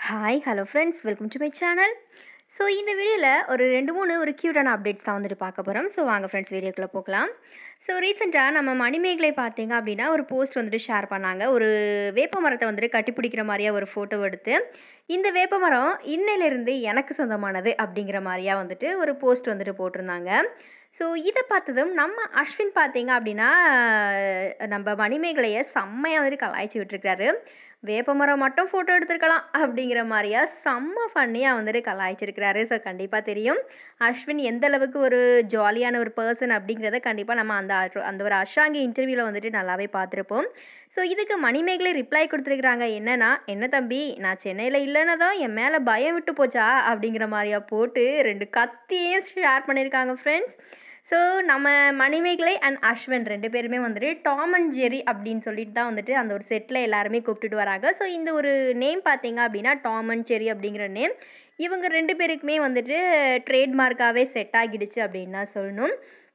hi hello friends welcome to my channel so இந்த வீடியோவில் ஒரு ரெண்டு மூணு ஒரு க்யூட்டான அப்டேட்ஸ் தான் வந்துட்டு பார்க்க போகிறோம் ஸோ வாங்க ஃப்ரெண்ட்ஸ் வீடியோக்குள்ளே போகலாம் ஸோ ரீசெண்டாக நம்ம மணிமேகலை பார்த்தீங்க அப்படின்னா ஒரு போஸ்ட் வந்துட்டு ஷேர் பண்ணாங்க ஒரு வேப்ப மரத்தை வந்துட்டு கட்டிப்பிடிக்கிற மாதிரியா ஒரு ஃபோட்டோ எடுத்து இந்த வேப்ப மரம் இன்னையிலிருந்து எனக்கு சொந்தமானது அப்படிங்கிற மாதிரியா வந்துட்டு ஒரு போஸ்ட் வந்துட்டு போட்டிருந்தாங்க ஸோ இதை பார்த்ததும் நம்ம அஸ்வின் பார்த்தீங்க அப்படின்னா நம்ம மணிமேகலையை செம்மையாக வந்துட்டு கலாய்ச்சி விட்டுருக்காரு வேப்பமரம் மட்டும் ஃபோட்டோ எடுத்திருக்கலாம் அப்படிங்கிற மாதிரியா செம்ம ஃபன்னியாக வந்துட்டு கலாய்ச்சிருக்கிறாரு ஸோ கண்டிப்பாக தெரியும் அஸ்வின் எந்த அளவுக்கு ஒரு ஜாலியான ஒரு பர்சன் அப்படிங்கிறத கண்டிப்பாக நம்ம அந்த அந்த ஒரு அஷாங்கி இன்டர்வியூவில் வந்துட்டு நல்லாவே பார்த்துருப்போம் ஸோ இதுக்கு மணிமேகலை ரிப்ளை கொடுத்துருக்குறாங்க என்னன்னா என்ன தம்பி நான் சென்னையில் இல்லைன்னா தான் என் மேலே பயம் விட்டு போச்சா அப்படிங்கிற மாதிரியா போட்டு ரெண்டு கத்தியும் ஷேர் பண்ணியிருக்காங்க ஃப்ரெண்ட்ஸ் ஸோ நம்ம மணிமேகலை அண்ட் அஸ்வன் ரெண்டு பேருமே வந்துட்டு டாம் அண்ட் ஜெரி அப்படின்னு சொல்லிட்டு தான் வந்துட்டு அந்த ஒரு செட்டில் எல்லாருமே கூப்பிட்டுட்டு வராங்க ஸோ இந்த ஒரு நேம் பார்த்தீங்க அப்படின்னா டாம் அண்ட் ஜெரி அப்படிங்கிற நேம் இவங்க ரெண்டு பேருக்குமே வந்துட்டு ட்ரேட்மார்க்காகவே செட் ஆகிடுச்சு அப்படின்னு தான் சொல்லணும்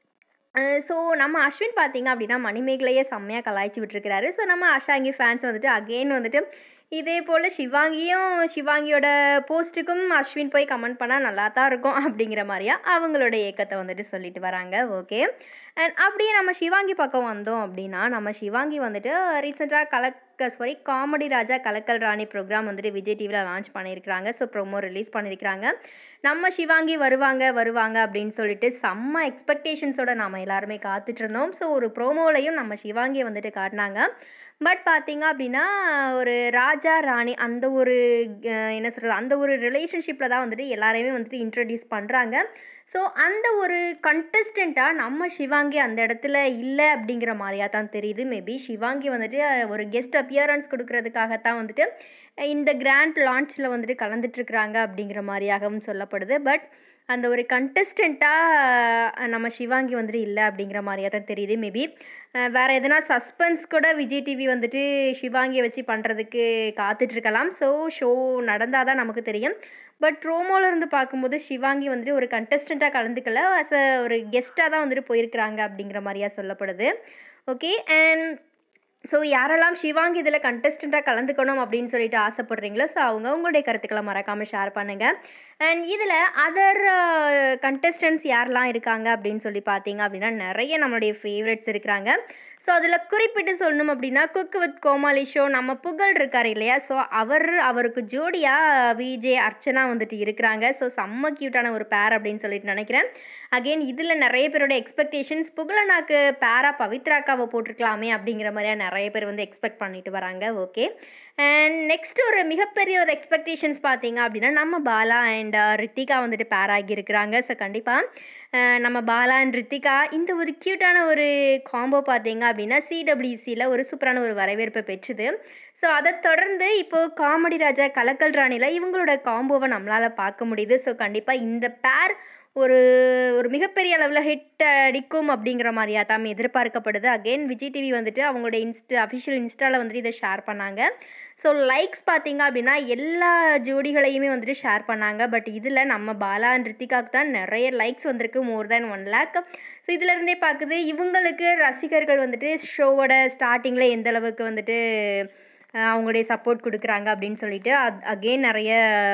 ஸோ நம்ம அஸ்வின் பார்த்தீங்க அப்படின்னா மணிமேகலையே செம்மையாக கலாய்ச்சி விட்டுருக்கிறாரு ஸோ நம்ம அஷாங்கி ஃபேன்ஸ் வந்துட்டு அகெயின் வந்துட்டு இதே போல் சிவாங்கியும் சிவாங்கியோட போஸ்ட்டுக்கும் அஸ்வின் போய் கமெண்ட் பண்ணால் நல்லா தான் இருக்கும் அப்படிங்கிற மாதிரியா அவங்களோட ஏக்கத்தை வந்துட்டு சொல்லிட்டு வராங்க ஓகே அண்ட் அப்படியே நம்ம சிவாங்கி பக்கம் வந்தோம் அப்படின்னா நம்ம சிவாங்கி வந்துட்டு ரீசெண்டாக கலக்க சாரி காமெடி ராஜா கலக்கல் ராணி ப்ரோக்ராம் வந்துட்டு விஜய் டிவியில் லான்ச் பண்ணியிருக்கிறாங்க ஸோ ப்ரோமோ ரிலீஸ் பண்ணியிருக்கிறாங்க நம்ம சிவாங்கி வருவாங்க வருவாங்க அப்படின்னு சொல்லிட்டு செம்ம எக்ஸ்பெக்டேஷன்ஸோட நாம் எல்லாருமே காத்துட்டு இருந்தோம் ஸோ ஒரு ப்ரோமோலையும் நம்ம சிவாங்கியை வந்துட்டு காட்டினாங்க பட் பார்த்தீங்க அப்படின்னா ஒரு ராஜா ராணி அந்த ஒரு என்ன சொல்கிறது அந்த ஒரு ரிலேஷன்ஷிப்பில் தான் வந்துட்டு எல்லாரையுமே வந்துட்டு இன்ட்ரடியூஸ் பண்ணுறாங்க ஸோ அந்த ஒரு கண்டஸ்டண்ட்டாக நம்ம சிவாங்கி அந்த இடத்துல இல்லை அப்படிங்கிற மாதிரியா தான் தெரியுது மேபி சிவாங்கி வந்துட்டு ஒரு கெஸ்ட் அப்பியரன்ஸ் கொடுக்கறதுக்காகத்தான் வந்துட்டு இந்த கிராண்ட் லான்ச்சில் வந்துட்டு கலந்துட்டுருக்குறாங்க அப்படிங்கிற மாதிரியாகவும் சொல்லப்படுது பட் அந்த ஒரு கண்டஸ்டண்ட்டாக நம்ம சிவாங்கி வந்துட்டு இல்லை அப்படிங்கிற மாதிரியா தான் தெரியுது மேபி வேறு எதனா சஸ்பென்ஸ் கூட விஜய் டிவி வந்துட்டு சிவாங்கியை வச்சு பண்ணுறதுக்கு காத்துட்ருக்கலாம் ஸோ ஷோ நடந்தால் தான் நமக்கு தெரியும் பட் ப்ரோமோவில் இருந்து பார்க்கும்போது சிவாங்கி வந்துட்டு ஒரு கண்டஸ்டண்ட்டாக கலந்துக்கல அஸ் அ ஒரு கெஸ்ட்டாக தான் வந்துட்டு போயிருக்கிறாங்க அப்படிங்கிற மாதிரியா சொல்லப்படுது ஓகே அண்ட் ஸோ யாரெல்லாம் சிவாங்கி இதில் கண்டஸ்டண்ட்டாக கலந்துக்கணும் அப்படின்னு சொல்லிட்டு ஆசைப்படுறீங்களோ ஸோ அவங்க உங்களுடைய கருத்துக்களை மறக்காமல் ஷேர் பண்ணுங்கள் அண்ட் இதில் அதர் கண்டஸ்டன்ஸ் யாரெல்லாம் இருக்காங்க அப்படின்னு சொல்லி பார்த்தீங்க அப்படின்னா நிறைய நம்மளுடைய ஃபேவரட்ஸ் இருக்கிறாங்க ஸோ அதில் குறிப்பிட்டு சொல்லணும் அப்படின்னா குக் வித் கோமாளி ஷோ நம்ம புகழ் இருக்கார் இல்லையா ஸோ அவர் அவருக்கு ஜோடியாக விஜே அர்ச்சனா வந்துட்டு இருக்கிறாங்க ஸோ செம்ம க்யூட்டான ஒரு பேர் அப்படின்னு சொல்லிட்டு நினைக்கிறேன் அகெயின் இதில் நிறைய பேரோட எக்ஸ்பெக்டேஷன்ஸ் புகழனாக்கு பேரா பவித்ராக்காவை போட்டிருக்கலாமே அப்படிங்கிற மாதிரியா நிறைய பேர் வந்து எக்ஸ்பெக்ட் பண்ணிட்டு வராங்க ஓகே அண்ட் நெக்ஸ்ட் ஒரு மிகப்பெரிய ஒரு எக்ஸ்பெக்டேஷன்ஸ் பார்த்தீங்க அப்படின்னா நம்ம பாலா அண்ட் ரித்திகா வந்துட்டு பேர் ஆகியிருக்கிறாங்க ஸோ கண்டிப்பாக நம்ம பாலா அண்ட் ரித்திகா இந்த ஒரு க்யூட்டான ஒரு காம்போ பார்த்தீங்க அப்படின்னா சிடபிள்யூசியில் ஒரு சூப்பரான ஒரு வரவேற்பை பெற்றுது ஸோ அதை தொடர்ந்து இப்போது காமெடி ராஜா கலக்கல் ராணியில் இவங்களோட காம்போவை நம்மளால் பார்க்க முடியுது ஸோ கண்டிப்பாக இந்த பேர் ஒரு ஒரு மிகப்பெரிய அளவில் ஹிட் அடிக்கும் அப்படிங்கிற மாதிரியா தான் எதிர்பார்க்கப்படுது அகெயின் விஜய் டிவி வந்துட்டு அவங்களோட இன்ஸ்டா அஃபிஷியல் இன்ஸ்டாவில் வந்துட்டு இதை ஷேர் பண்ணாங்க ஸோ லைக்ஸ் பார்த்தீங்க அப்படின்னா எல்லா ஜோடிகளையுமே வந்துட்டு ஷேர் பண்ணாங்க பட் இதில் நம்ம பாலா அண்ட் ரித்திகாவுக்கு தான் நிறைய லைக்ஸ் வந்திருக்கு more than one lakh so இதிலேருந்தே பார்க்குது இவங்களுக்கு ரசிகர்கள் வந்துட்டு ஷோவோட ஸ்டார்டிங்கில் எந்த அளவுக்கு வந்துட்டு அவங்களுடைய சப்போர்ட் கொடுக்குறாங்க அப்படின்னு சொல்லிட்டு அத் அகெயின் நிறைய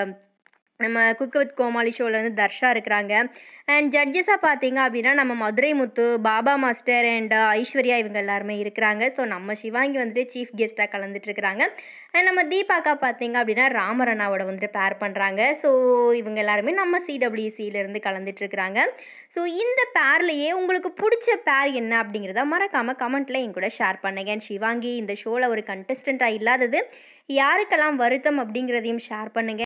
நம்ம குக் வித் கோமாளி ஷோவில் வந்து தர்ஷா இருக்கிறாங்க அண்ட் ஜட்ஜஸாக பார்த்தீங்க அப்படின்னா நம்ம மதுரை முத்து பாபா மாஸ்டர் அண்ட் ஐஸ்வர்யா இவங்க எல்லாருமே இருக்கிறாங்க ஸோ நம்ம சிவாங்கி வந்துட்டு சீஃப் கெஸ்ட்டாக கலந்துட்டு இருக்கிறாங்க அண்ட் நம்ம தீபாக்கா பார்த்தீங்க அப்படின்னா ராமரண்ணாவோட வந்துட்டு பேர் பண்ணுறாங்க ஸோ இவங்க எல்லாருமே நம்ம சிடபிள்யூசியிலேருந்து கலந்துட்டு இருக்கிறாங்க ஸோ இந்த பேர்லேயே உங்களுக்கு பிடிச்ச பேர் என்ன அப்படிங்கிறத மறக்காமல் கமெண்ட்டில் என் கூட ஷேர் பண்ணுங்க அண்ட் சிவாங்கி இந்த ஷோவில் ஒரு கண்டஸ்டண்ட்டாக இல்லாதது யாருக்கெல்லாம் வருத்தம் அப்படிங்கிறதையும் ஷேர் பண்ணுங்கள்